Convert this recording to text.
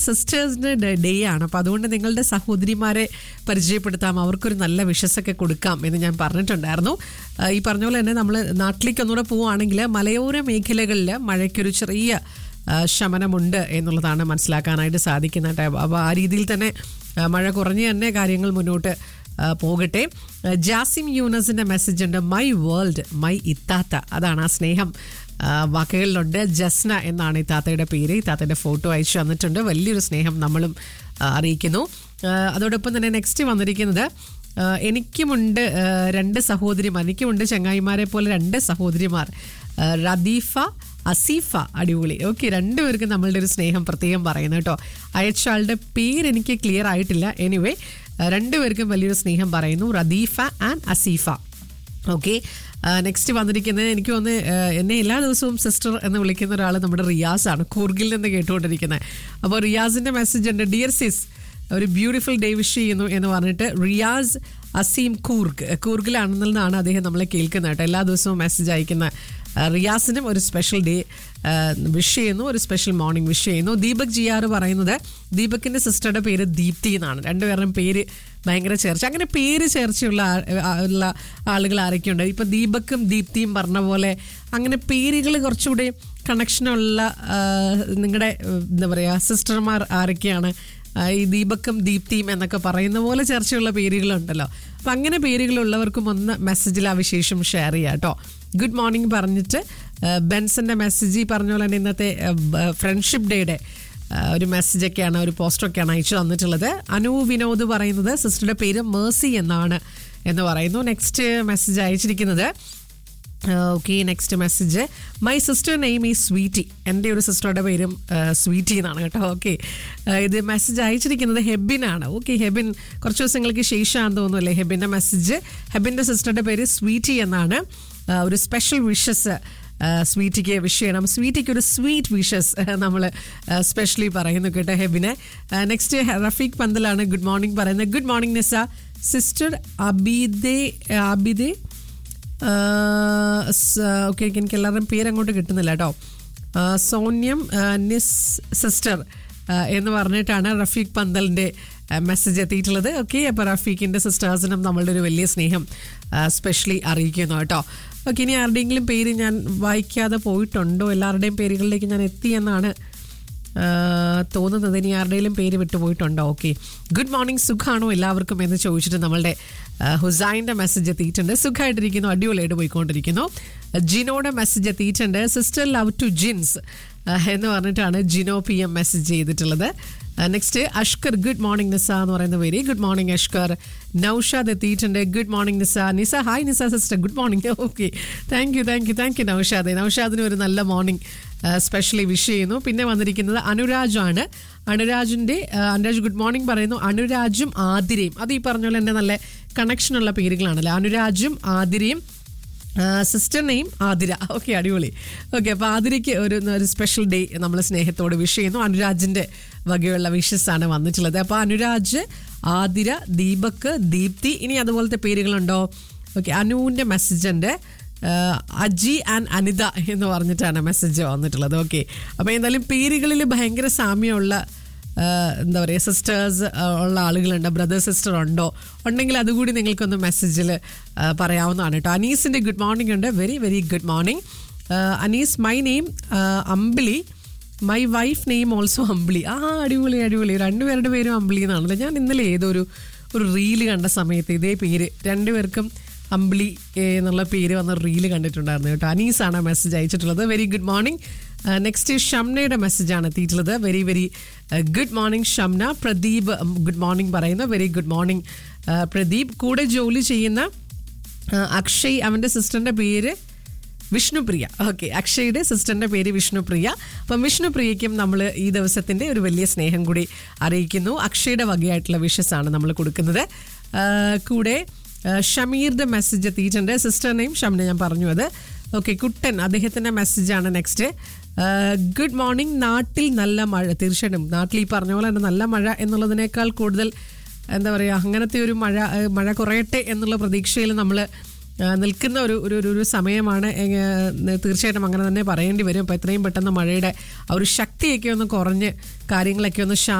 സിസ്റ്റേഴ്സിന്റെ day ആണ് അപ്പോൾ അതുകൊണ്ട് നിങ്ങളുടെ സഹോദരിമാരെ പരിചയപ്പെടുത്താം അവർക്കൊരു നല്ല വിഷസൊക്കെ കൊടുക്കാം എന്ന് ഞാൻ പറഞ്ഞിട്ടുണ്ടായിരുന്നു ആ, ഈ പറഞ്ഞ പോലെ തന്നെ നമ്മൾ നാട്ടിലേക്ക് ഒന്നുകൂടെ പോവുകയാണെങ്കിൽ മലയോര മേഖലകളിൽ മഴയ്ക്കൊരു ചെറിയ ആ, ശമനമുണ്ട് എന്നുള്ളതാണ് മനസ്സിലാക്കാനായിട്ട് സാധിക്കുന്നത് അപ്പോൾ ആ രീതിയിൽ തന്നെ ആ, മഴ കുറഞ്ഞ് തന്നെ കാര്യങ്ങൾ മുന്നോട്ട് ആ, പോകട്ടെ ആ, ജാസിം യൂനസിന്റെ മെസ്സേജ് ഉണ്ട് മൈ വേൾഡ് മൈ ഇത്താത്ത അതാണ് ആ സ്നേഹം ആ, വാക്കുകളിലുണ്ട് ജസ്ന എന്നാണ് ഇത്താത്തയുടെ പേര് ഇത്താത്തയുടെ ഫോട്ടോ അയച്ചു തന്നിട്ടുണ്ട് വലിയൊരു സ്നേഹം നമ്മളും ആ, അറിയിക്കുന്നു ആ, അതോടൊപ്പം തന്നെ നെക്സ്റ്റ് വന്നിരിക്കുന്നത് ആ, എനിക്കുമുണ്ട് ആ, രണ്ട് സഹോദരിമാർ എനിക്കുമുണ്ട് ചങ്ങായിമാരെ പോലെ രണ്ട് സഹോദരിമാർ ആ, റദീഫ അസീഫ അടിപൊളി ഓക്കെ രണ്ടുപേർക്കും നമ്മളുടെ ഒരു സ്നേഹം പ്രത്യേകം പറയുന്നു കേട്ടോ അയച്ച ആളുടെ പേര് എനിക്ക് ക്ലിയർ ആയിട്ടില്ല എനിവേ രണ്ടുപേർക്കും വലിയൊരു സ്നേഹം പറയുന്നു Radeefa and Asifa okay next വന്നിരിക്കുന്നത് എനിക്ക് തോന്നുന്നു ആ, എന്നെ എല്ലാ ദിവസവും സിസ്റ്റർ എന്ന് വിളിക്കുന്ന ഒരാൾ നമ്മുടെ റിയാസ് ആണ് കൂർഗിൽ നിന്ന് കേട്ടുകൊണ്ടിരിക്കുന്നത് അപ്പോൾ റിയാസിന്റെ മെസ്സേജ് ഉണ്ട് ഡിയർ സിസ് ഒരു ബ്യൂട്ടിഫുൾ ഡേ വിഷ് ചെയ്യുന്നു എന്ന് പറഞ്ഞിട്ട് റിയാസ് അസീം കൂർഗ് കൂർഗിലാണെന്നാണ് അദ്ദേഹം നമ്മളെ കേൾക്കുന്നത് കേട്ടോ എല്ലാ ദിവസവും മെസ്സേജ് അയക്കുന്ന ആ, റിയാസിനും ഒരു സ്പെഷ്യൽ ഡേ വിഷ് ചെയ്യുന്നു ഒരു സ്പെഷ്യൽ മോർണിംഗ് വിഷ് ചെയ്യുന്നു ദീപക് ജിയാർ പറയുന്നത് ദീപകിന്റെ സിസ്റ്ററുടെ പേര് ദീപ്തി എന്നാണ് രണ്ടുപേരുടെയും പേര് ഭയങ്കര ചേർച്ച അങ്ങനെ പേര് ചേർച്ചയുള്ള ആ- ആ- ഉള്ള ആളുകൾ ആരൊക്കെയുണ്ട് ഇപ്പൊ ദീപക്കും ദീപ്തിയും പറഞ്ഞ പോലെ അങ്ങനെ പേരുകൾ കുറച്ചുകൂടി കണക്ഷനുള്ള നിങ്ങളുടെ എന്താ പറയാ സിസ്റ്റർമാർ ആരൊക്കെയാണ് ആ, ഈ ദീപക്കും ദീപ്തിയും എന്നൊക്കെ പറയുന്ന പോലെ ചർച്ചയുള്ള പേരുകളുണ്ടല്ലോ അപ്പൊ അങ്ങനെ പേരുകളുള്ളവർക്കും ഒന്ന് മെസ്സേജിൽ ആ വിശേഷം ഷെയർ ചെയ്യാം കേട്ടോ ഗുഡ് മോർണിംഗ് പറഞ്ഞിട്ട് ആ, ബെൻസന്റെ മെസ്സേജ് ഈ പറഞ്ഞ പോലെ തന്നെ ഇന്നത്തെ ഫ്രണ്ട്ഷിപ്പ് ഡേയുടെ ഒരു മെസ്സേജൊക്കെയാണ് ഒരു പോസ്റ്ററൊക്കെയാണ് അയച്ചു തന്നിട്ടുള്ളത് അനു വിനോദ് പറയുന്നത് സിസ്റ്ററുടെ പേര് മേഴ്സി എന്നാണ് എന്ന് പറയുന്നു നെക്സ്റ്റ് മെസ്സേജ് അയച്ചിരിക്കുന്നത് okay next message my sister name ഈ സ്വീറ്റി എൻ്റെ ഒരു സിസ്റ്ററുടെ പേരും സ്വീറ്റി എന്നാണ് കേട്ടോ ഓക്കെ ഇത് മെസ്സേജ് അയച്ചിരിക്കുന്നത് ഹെബിനാണ് ഓക്കെ ഹെബിൻ കുറച്ച് ദിവസങ്ങൾക്ക് ശേഷമാണെന്ന് തോന്നുന്നു അല്ലേ ഹെബിൻ്റെ മെസ്സേജ് ഹെബിൻ്റെ സിസ്റ്ററുടെ പേര് സ്വീറ്റി എന്നാണ് ആ, ഒരു സ്പെഷ്യൽ വിഷസ് സ്വീറ്റിക്ക് വിഷ് ചെയ്യണം സ്വീറ്റിക്ക് ഒരു സ്വീറ്റ് വിഷസ് നമ്മൾ സ്പെഷ്യലി പറയുന്നു കേട്ടോ ഹെബിനെ നെക്സ്റ്റ് റഫീഖ് പന്തലാണ് ഗുഡ് മോർണിംഗ് പറയുന്നത് ഗുഡ് മോർണിംഗ് നിസ സിസ്റ്റർ അബിദെ അബിദെ ഓക്കെ എനിക്ക് എല്ലാവരുടെയും പേര് അങ്ങോട്ട് കിട്ടുന്നില്ല കേട്ടോ ആ, സോന്യം ആ, നിസ് സിസ്റ്റർ ആ, എന്ന് പറഞ്ഞിട്ടാണ് റഫീഖ് പന്തലിൻ്റെ മെസ്സേജ് എത്തിയിട്ടുള്ളത് ഓക്കെ അപ്പോൾ റഫീഖിൻ്റെ സിസ്റ്റേഴ്സിനും നമ്മളുടെ ഒരു വലിയ സ്നേഹം സ്പെഷ്യലി അറിയിക്കുന്നു കേട്ടോ ഓക്കെ ഇനി ആരുടെയെങ്കിലും പേര് ഞാൻ വായിക്കാതെ പോയിട്ടുണ്ടോ എല്ലാവരുടെയും പേരുകളിലേക്ക് ഞാൻ എത്തിയെന്നാണ് ആ, തോന്നുന്നത് ഇനി ആരുടെയും പേര് വിട്ടുപോയിട്ടുണ്ടോ ഓക്കെ ഗുഡ് മോർണിംഗ് സുഖാണോ എല്ലാവർക്കും എന്ന് ചോദിച്ചിട്ട് നമ്മളുടെ ആ, ഹുസൈൻ്റെ മെസ്സേജ് എത്തിയിട്ടുണ്ട് സുഖമായിട്ടിരിക്കുന്നു അടിപൊളിയായിട്ട് പോയിക്കൊണ്ടിരിക്കുന്നു ജിനോയുടെ മെസ്സേജ് എത്തിയിട്ടുണ്ട് സിസ്റ്റർ ലവ് ടു ജിൻസ് ആ, എന്ന് പറഞ്ഞിട്ടാണ് ജിനോ പി എം മെസ്സേജ് ചെയ്തിട്ടുള്ളത് next Ashkar good morning Nisa എന്ന് പറയുന്ന പേര് ഗുഡ് മോർണിംഗ് അഷ്കർ നൌഷാദ് എത്തിയിട്ടുണ്ട് good morning Nisa Nisa hi Nisa sister good morning okay thank you thank you thank you Naushad നൌഷാദിന് ഒരു നല്ല മോർണിംഗ് സ്പെഷ്യലി വിഷ് ചെയ്യുന്നു പിന്നെ വന്നിരിക്കുന്നത് അനുരാജ് ആണ് അനുരാജിന്റെ ആ, അനുരാജ് ഗുഡ് മോർണിംഗ് പറയുന്നു അനുരാജും ആതിരയും അത് ഈ പറഞ്ഞ പോലെ തന്നെ നല്ല കണക്ഷനുള്ള പേരുകളാണല്ലോ അനുരാജും ആതിരയും സിസ്റ്റർ നെയിം ആതിര ഓക്കെ അടിപൊളി ഓക്കെ അപ്പോൾ ആതിരയ്ക്ക് ഒരു ഒരു സ്പെഷ്യൽ ഡേ നമ്മൾ സ്നേഹത്തോട് വിഷ് ചെയ്യുന്നു അനുരാജിൻ്റെ വകയുള്ള വിഷസ് ആണ് വന്നിട്ടുള്ളത് അപ്പോൾ അനുരാജ് ആതിര ദീപക് ദീപ്തി ഇനി അതുപോലത്തെ പേരുകളുണ്ടോ ഓക്കെ അനുവിൻ്റെ മെസ്സേജ് ഉണ്ട് ആഹ് അജി ആൻഡ് അനിത എന്ന് പറഞ്ഞിട്ടാണ് മെസ്സേജ് വന്നിട്ടുള്ളത് ഓക്കെ അപ്പോൾ എന്തായാലും പേരുകളിൽ ഭയങ്കര സാമ്യമുള്ള ആഹ് എന്താ പറയുക സിസ്റ്റേഴ്സ് ഉള്ള ആളുകളുണ്ട് ബ്രദർ സിസ്റ്റർ ഉണ്ടോ ഉണ്ടെങ്കിൽ അതുകൂടി നിങ്ങൾക്കൊന്ന് മെസ്സേജിൽ പറയാവുന്നതാണ് കേട്ടോ അനീസിൻ്റെ ഗുഡ് മോർണിംഗ് ഉണ്ട് very very good morning Anees my name Ambili my wife name also Ambili ആ അടിപൊളി അടിപൊളി രണ്ടുപേരുടെ പേരും അമ്പിളി എന്നാണല്ലോ ഞാൻ ഇന്നലെ ഏതൊരു ഒരു റീല് കണ്ട സമയത്ത് ഇതേ പേര് രണ്ടുപേർക്കും അമ്പിളി ഏ, എന്നുള്ള പേര് വന്ന റീല് കണ്ടിട്ടുണ്ടായിരുന്നു കേട്ടോ അനീസാണ് മെസ്സേജ് അയച്ചിട്ടുള്ളത് വെരി ഗുഡ് മോർണിംഗ് നെക്സ്റ്റ് ഷംനയുടെ മെസ്സേജാണ് എത്തിയിട്ടുള്ളത് very very good morning Shamna Pradeep good morning പറയുന്നു വെരി ഗുഡ് മോർണിംഗ് പ്രദീപ് കൂടെ ജോലി ചെയ്യുന്ന ആ, അക്ഷയ് അവൻ്റെ സിസ്റ്ററിൻ്റെ പേര് വിഷ്ണുപ്രിയ ഓക്കെ അക്ഷയുടെ സിസ്റ്ററിന്റെ പേര് വിഷ്ണുപ്രിയ അപ്പം വിഷ്ണുപ്രിയയ്ക്കും നമ്മൾ ഈ ദിവസത്തിന്റെ ഒരു വലിയ സ്നേഹം കൂടി അറിയിക്കുന്നു അക്ഷയുടെ വകയായിട്ടുള്ള വിഷസ് ആണ് നമ്മൾ കൊടുക്കുന്നത് ആ, കൂടെ ആ, ഷമീറിന്റെ മെസ്സേജ് എത്തിയിട്ടുണ്ട് സിസ്റ്റർ നെയിം ഷമിനെ ഞാൻ പറഞ്ഞു അത് ഓക്കെ കുട്ടൻ അദ്ദേഹത്തിന്റെ മെസ്സേജാണ് നെക്സ്റ്റ് ഗുഡ് മോർണിംഗ് നാട്ടിൽ നല്ല മഴ തീർച്ചയായിട്ടും നാട്ടിൽ ഈ പറഞ്ഞ പോലെ തന്നെ നല്ല മഴ എന്നുള്ളതിനേക്കാൾ കൂടുതൽ എന്താ പറയുക അങ്ങനത്തെ ഒരു മഴ ഏഹ് മഴ കുറയട്ടെ എന്നുള്ള പ്രതീക്ഷയിൽ നമ്മൾ ആ, നിൽക്കുന്ന ഒരു ഒരു ഒരു- ഒരു സമയമാണ് എങ്ങ- തീർച്ചയായിട്ടും അങ്ങനെ തന്നെ പറയേണ്ടി വരും അപ്പോൾ എത്രയും പെട്ടെന്ന് മഴയുടെ ആ ഒരു ശക്തിയൊക്കെ ഒന്ന് കുറഞ്ഞ് കാര്യങ്ങളൊക്കെ ഒന്ന്